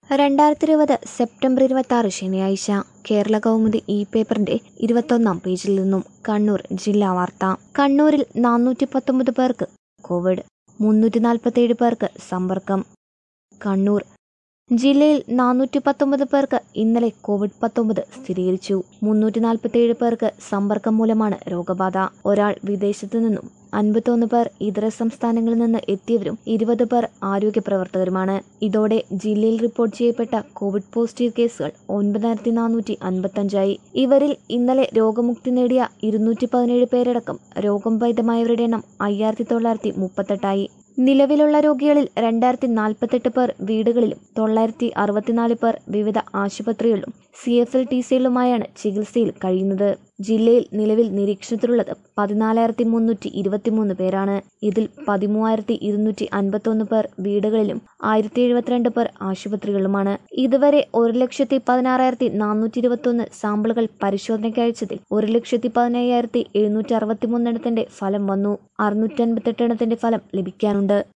രണ്ടായിരത്തി ഇരുപത് സെപ്റ്റംബർ ഇരുപത്തി ആറ് ശനിയാഴ്ച കേരള കൗമുദി ഇ പേപ്പറിന്റെ ഇരുപത്തൊന്നാം പേജിൽ നിന്നും കണ്ണൂർ ജില്ലാ വാർത്ത കണ്ണൂരിൽ നാനൂറ്റി പത്തൊമ്പത് പേർക്ക് കോവിഡ് മുന്നൂറ്റി നാൽപ്പത്തേഴ് പേർക്ക് സമ്പർക്കം കണ്ണൂർ ജില്ലയിൽ നാനൂറ്റി പത്തൊമ്പത് പേർക്ക് ഇന്നലെ കോവിഡ് പത്തൊമ്പത് സ്ഥിരീകരിച്ചു മുന്നൂറ്റി നാൽപ്പത്തേഴ് പേർക്ക് സമ്പർക്കം മൂലമാണ് രോഗബാധ ഒരാൾ വിദേശത്തു നിന്നും അൻപത്തൊന്ന് പേർ ഇതര സംസ്ഥാനങ്ങളിൽ നിന്ന് എത്തിയവരും ഇരുപത് പേർ ആരോഗ്യ പ്രവർത്തകരുമാണ് ഇതോടെ ജില്ലയിൽ റിപ്പോർട്ട് ചെയ്യപ്പെട്ട കോവിഡ് പോസിറ്റീവ് കേസുകൾ ഒൻപതായിരത്തി നാനൂറ്റി അൻപത്തഞ്ചായി ഇവരിൽ ഇന്നലെ രോഗമുക്തി നേടിയ ഇരുന്നൂറ്റി പതിനേഴ് പേരടക്കം രോഗം ഭേദമായവരുടെ എണ്ണം അയ്യായിരത്തി തൊള്ളായിരത്തി മുപ്പത്തെട്ടായി നിലവിലുള്ള രോഗികളിൽ രണ്ടായിരത്തി നാൽപ്പത്തെട്ട് പേർ വീടുകളിലും തൊള്ളായിരത്തി അറുപത്തിനാല് പേർ വിവിധ ആശുപത്രികളിലും സി എഫ് എൽ ടി സിയിലുമായാണ് ചികിത്സയിൽ കഴിയുന്നത് ജില്ലയിൽ നിലവിൽ നിരീക്ഷണത്തിലുള്ളത് പതിനാലായിരത്തി മുന്നൂറ്റി ഇരുപത്തിമൂന്ന് പേരാണ് ഇതിൽ പതിമൂവായിരത്തി ഇരുന്നൂറ്റി അൻപത്തൊന്ന് പേർ വീടുകളിലും ആയിരത്തി എഴുപത്തിരണ്ട് പേർ ആശുപത്രികളിലുമാണ് ഇതുവരെ ഒരു ലക്ഷത്തി പതിനാറായിരത്തി നാനൂറ്റി ഇരുപത്തൊന്ന് സാമ്പിളുകൾ പരിശോധനയ്ക്ക് അയച്ചതിൽ ഒരു ലക്ഷത്തി പതിനയ്യായിരത്തി എഴുന്നൂറ്റി അറുപത്തിമൂന്ന് എണ്ണത്തിന്റെ ഫലം വന്നു അറുന്നൂറ്റി അൻപത്തെട്ട് എണ്ണത്തിന്റെ ഫലം ലഭിക്കാനുണ്ട്